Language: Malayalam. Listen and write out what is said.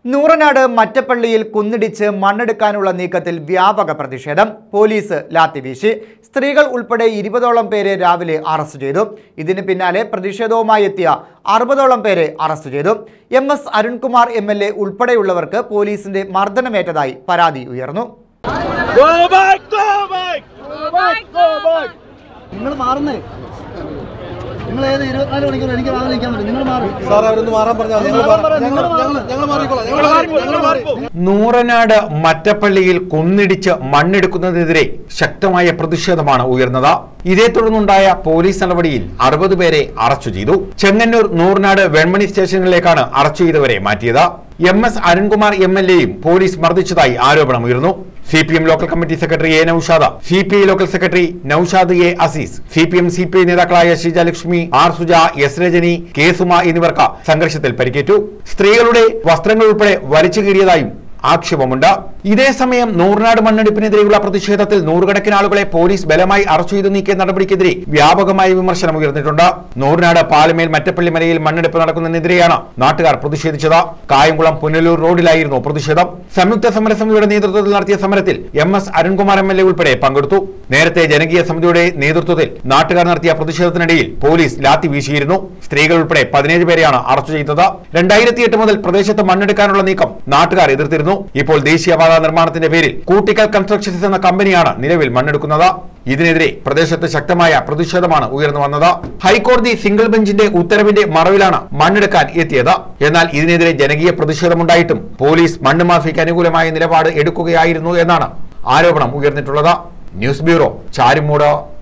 നൂറനാട് മറ്റപ്പള്ളിയിൽ കുന്നിടിച്ച് മണ്ണെടുക്കാനുള്ള നീക്കത്തിൽ വ്യാപക പ്രതിഷേധം പോലീസ് ലാത്തിവീശി സ്ത്രീകൾ ഉൾപ്പെടെ ഇരുപതോളം പേരെ രാവിലെ അറസ്റ്റ് ചെയ്തു ഇതിന് പിന്നാലെ പ്രതിഷേധവുമായി എത്തിയ അറുപതോളം പേരെ അറസ്റ്റ് ചെയ്തു M S Arunkumar M L A ഉൾപ്പെടെയുള്ളവർക്ക് പോലീസിന്റെ മർദ്ദനമേറ്റതായി പരാതി ഉയർന്നു Go back, go back! Go back, go back! നിങ്ങൾ മാറുന്നേ നിങ്ങൾ ഏത് ഇരുപത്തിനാല് മണിക്കൂർ എനിക്ക് വാങ്ങാൻ നിൽക്കാൻ പറ്റും നിങ്ങൾ മാറും സാർ അവരൊന്ന് മാറാൻ പറഞ്ഞാൽ ഞങ്ങൾ ഞങ്ങൾ ഞങ്ങൾ ഞങ്ങൾ മാറിക്കോളാം ഞങ്ങൾ മാറി- ഞങ്ങൾ മാറി നൂറനാട് മറ്റപ്പള്ളിയിൽ കുന്നിടിച്ച് മണ്ണെടുക്കുന്നതിനെതിരെ ശക്തമായ പ്രതിഷേധമാണ് ഉയർന്നത് ഇതേ തുടർന്നുണ്ടായ പോലീസ് നടപടിയിൽ അറുപത് പേരെ അറസ്റ്റ് ചെയ്തു ചെങ്ങന്നൂർ നൂറനാട് വെൺമണി സ്റ്റേഷനിലേക്കാണ് അറസ്റ്റ് ചെയ്തവരെ മാറ്റിയത് M S Arunkumar M L എയും പോലീസ് മർദ്ദിച്ചതായി ആരോപണമുയർന്നു C P M local committee secretary A Noushad C P I local secretary Noushad A Azeez C P M C P I നേതാക്കളായ Sheeja Lakshmi R Suja S Rajani K Suma എന്നിവർക്ക് സംഘർഷത്തിൽ പരിക്കേറ്റു സ്ത്രീകളുടെ വസ്ത്രങ്ങൾ ഉൾപ്പെടെ വലിച്ചു കീറിയതായും ആക്ഷേപമുണ്ട് ഇതേസമയം നൂറിനാട് മണ്ണെടുപ്പിനെതിരെയുള്ള പ്രതിഷേധത്തിൽ നൂറുകണക്കിന് ആളുകളെ പോലീസ് ബലമായി അറസ്റ്റ് ചെയ്തു നീക്കിയ നടപടിക്കെതിരെ വ്യാപകമായ വിമർശനം ഉയർന്നിട്ടുണ്ട് നൂറിനാട് പാലമേൽ മറ്റപ്പള്ളി മലയിൽ മണ്ണെടുപ്പ് നടക്കുന്നതിനെതിരെയാണ് നാട്ടുകാർ പ്രതിഷേധിച്ചത് കായംകുളം പുനലൂർ റോഡിലായിരുന്നു പ്രതിഷേധം സംയുക്ത സമരസമിതിയുടെ നേതൃത്വത്തിൽ നടത്തിയ സമരത്തിൽ M S Arunkumar M L A ഉൾപ്പെടെ പങ്കെടുത്തു നേരത്തെ ജനകീയ സമിതിയുടെ നേതൃത്വത്തിൽ നാട്ടുകാർ നടത്തിയ പ്രതിഷേധത്തിനിടയിൽ പോലീസ് ലാത്തി വീശിയിരുന്നു സ്ത്രീകൾ ഉൾപ്പെടെ പതിനേഴ് പേരെയാണ് അറസ്റ്റ് ചെയ്തത് രണ്ടായിരത്തി എട്ട് മുതൽ പ്രദേശത്ത് മണ്ണെടുക്കാനുള്ള നീക്കം നാട്ടുകാർ എതിർത്തിരുന്നു ഇപ്പോൾ ദേശീയപാത നിർമ്മാണത്തിന്റെ പേരിൽ കൂട്ടിക്കൽ കൺസ്ട്രക്ഷൻസ് എന്ന കമ്പനിയാണ് നിലവിൽ മണ്ണെടുക്കുന്നത് ഇതിനെതിരെ പ്രദേശത്ത് ശക്തമായ പ്രതിഷേധമാണ് ഉയർന്നു വന്നത് ഹൈക്കോടതി സിംഗിൾ ബെഞ്ചിന്റെ ഉത്തരവിന്റെ മറവിലാണ് മണ്ണെടുക്കാൻ എത്തിയത് എന്നാൽ ഇതിനെതിരെ ജനകീയ പ്രതിഷേധമുണ്ടായിട്ടും പോലീസ് മണ്ണ് മാഫിക്ക് അനുകൂലമായ നിലപാട് എടുക്കുകയായിരുന്നു എന്നാണ് ആരോപണം ഉയർന്നിട്ടുള്ളത് ന്യൂസ് ബ്യൂറോ ചാരിമൂട്